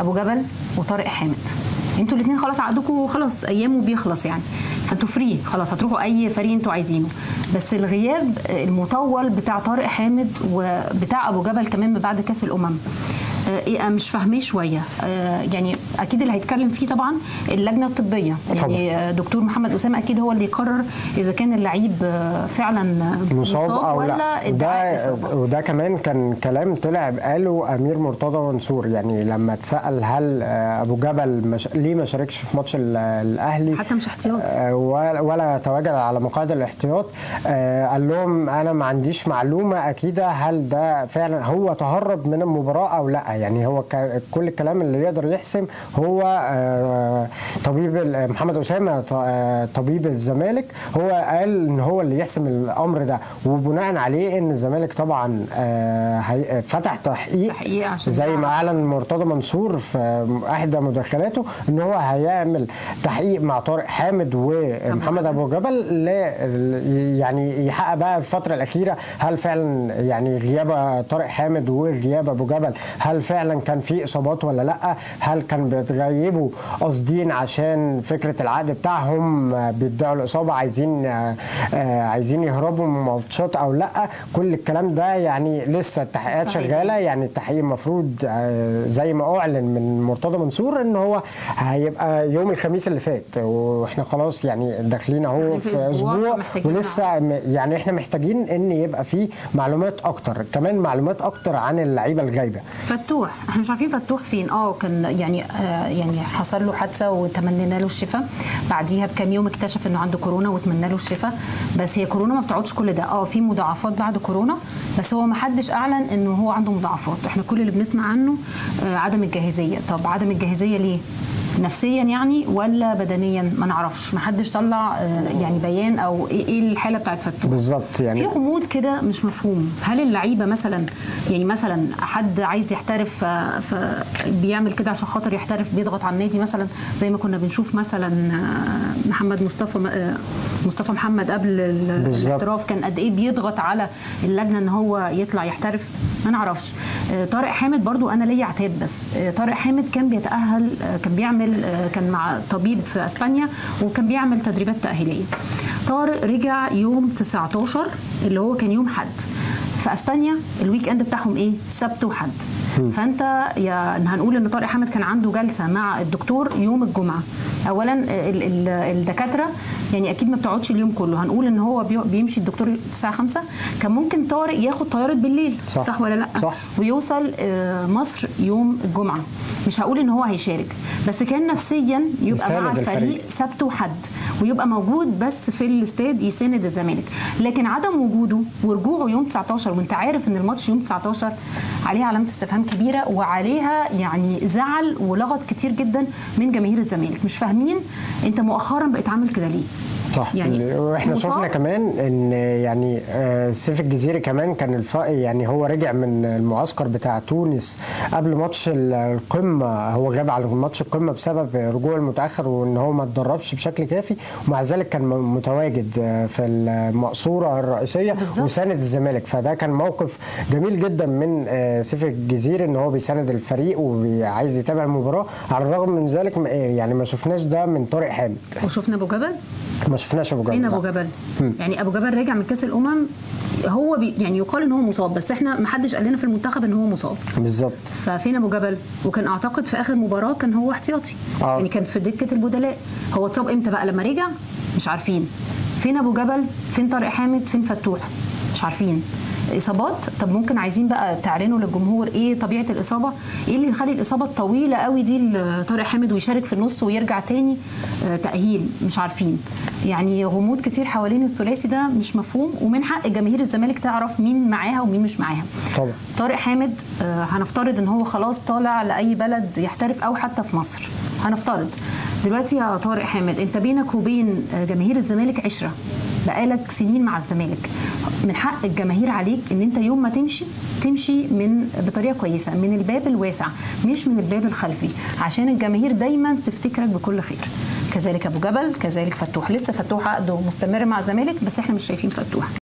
ابو جبل وطارق حامد انتوا الاثنين خلاص عقدكم خلاص ايامه بيخلص يعني فانتوا فري خلاص هتروحوا اي فريق انتوا عايزينه بس الغياب المطول بتاع طارق حامد وبتاع ابو جبل كمان من بعد كاس الامم ايه مش فاهماه شويه يعني اكيد اللي هيتكلم فيه طبعا اللجنه الطبيه يعني طبعا. دكتور محمد اسامه اكيد هو اللي يقرر اذا كان اللعيب فعلا مصاب, مصاب او ولا لا وده, وده كمان كان كلام طلع قاله امير مرتضى منصور يعني لما اتسال هل ابو جبل مش ليه ما شاركش في ماتش الاهلي حتى مش احتياط ولا تواجد على مقاعد الاحتياط قال لهم انا ما عنديش معلومه اكيده هل ده فعلا هو تهرب من المباراه او لا يعني هو كل الكلام اللي يقدر يحسم هو طبيب محمد اسامه طبيب الزمالك هو قال ان هو اللي يحسم الامر ده وبناء عليه ان الزمالك طبعا فتح تحقيق, تحقيق عشان زي ما اعلن مرتضى منصور في احدى مداخلاته ان هو هيعمل تحقيق مع طارق حامد ومحمد ابو جبل يعني يحقق بقى الفتره الاخيره هل فعلا يعني غياب طارق حامد وغياب ابو جبل هل فعلا كان في اصابات ولا لا هل كان بيتغيبوا قاصدين عشان فكره العقد بتاعهم بيدعوا الاصابه عايزين عايزين يهربوا من ماتشات او لا كل الكلام ده يعني لسه التحقيقات شغاله يعني التحقيق المفروض زي ما اعلن من مرتضى منصور ان هو هيبقى يوم الخميس اللي فات واحنا خلاص يعني داخلين اهو في, في اسبوع ولسه يعني احنا محتاجين ان يبقى في معلومات اكتر كمان معلومات اكتر عن اللعيبه الغايبه فتوح احنا مش عارفين فتوح فين اه كان يعني آه يعني حصل له حادثه وتمنينا له الشفاء بعديها بكام يوم اكتشف انه عنده كورونا وتمنى له الشفاء بس هي كورونا ما بتقعدش كل ده اه في مضاعفات بعد كورونا بس هو ما حدش اعلن انه هو عنده مضاعفات احنا كل اللي بنسمع عنه آه عدم الجاهزيه طب عدم الجاهزيه ليه نفسيا يعني ولا بدنيا ما نعرفش ما حدش طلع يعني بيان او ايه الحاله بتاعت فتوح بالظبط يعني في غموض كده مش مفهوم هل اللعيبه مثلا يعني مثلا حد عايز يحترف فبيعمل كده عشان خاطر يحترف بيضغط على النادي مثلا زي ما كنا بنشوف مثلا محمد مصطفى مصطفى محمد قبل الاحتراف كان قد ايه بيضغط على اللجنه ان هو يطلع يحترف ما نعرفش طارق حامد برضو انا ليا عتاب بس طارق حامد كان بيتاهل كان بيعمل كان مع طبيب في اسبانيا وكان بيعمل تدريبات تاهيليه طارق رجع يوم 19 اللي هو كان يوم حد في اسبانيا الويك اند بتاعهم ايه سبت وحد فانت يا هنقول ان طارق حامد كان عنده جلسه مع الدكتور يوم الجمعه اولا الدكاتره يعني اكيد ما بتقعدش اليوم كله هنقول ان هو بيمشي الدكتور الساعه 5 كان ممكن طارق ياخد طياره بالليل صح, صح ولا لا صح. ويوصل مصر يوم الجمعه مش هقول ان هو هيشارك بس كان نفسيا يبقى مع الفريق سبت وحد ويبقى موجود بس في الاستاد يساند الزمالك لكن عدم وجوده ورجوعه يوم 19 وانت عارف ان الماتش يوم 19 عليها علامه استفهام كبيره وعليها يعني زعل ولغط كتير جدا من جماهير الزمالك مش فاهمين انت مؤخرا بقيت عامل كده ليه صح يعني واحنا شفنا كمان ان يعني سيف الجزيري كمان كان الف... يعني هو رجع من المعسكر بتاع تونس قبل ماتش القمه هو غاب على ماتش القمه بسبب رجوعه المتاخر وان هو ما اتدربش بشكل كافي ومع ذلك كان متواجد في المقصوره الرئيسيه بالظبط. وساند الزمالك فده كان موقف جميل جدا من سيف الجزيري ان هو بيساند الفريق وعايز يتابع المباراه على الرغم من ذلك يعني ما شفناش ده من طارق حامد وشفنا ابو جبل ما شفناش ابو جبل فين ابو جبل يعني ابو جبل راجع من كاس الامم هو بي يعني يقال ان هو مصاب بس احنا ما حدش قال لنا في المنتخب ان هو مصاب بالظبط ففين ابو جبل وكان اعتقد في اخر مباراه كان هو احتياطي آه. يعني كان في دكه البدلاء هو اتصاب امتى بقى لما رجع مش عارفين فين ابو جبل فين طارق حامد فين فتوح مش عارفين اصابات طب ممكن عايزين بقى تعلنوا للجمهور ايه طبيعه الاصابه ايه اللي يخلي الاصابه الطويله قوي دي لطارق حامد ويشارك في النص ويرجع تاني آه تاهيل مش عارفين يعني غموض كتير حوالين الثلاثي ده مش مفهوم ومن حق جماهير الزمالك تعرف مين معاها ومين مش معاها طبعا طارق حامد آه هنفترض ان هو خلاص طالع لاي بلد يحترف او حتى في مصر هنفترض دلوقتي يا طارق حامد انت بينك وبين جماهير الزمالك عشره بقالك سنين مع الزمالك من حق الجماهير عليك ان انت يوم ما تمشي تمشي من بطريقه كويسه من الباب الواسع مش من الباب الخلفي عشان الجماهير دايما تفتكرك بكل خير كذلك ابو جبل كذلك فتوح لسه فتوح عقده مستمر مع الزمالك بس احنا مش شايفين فتوح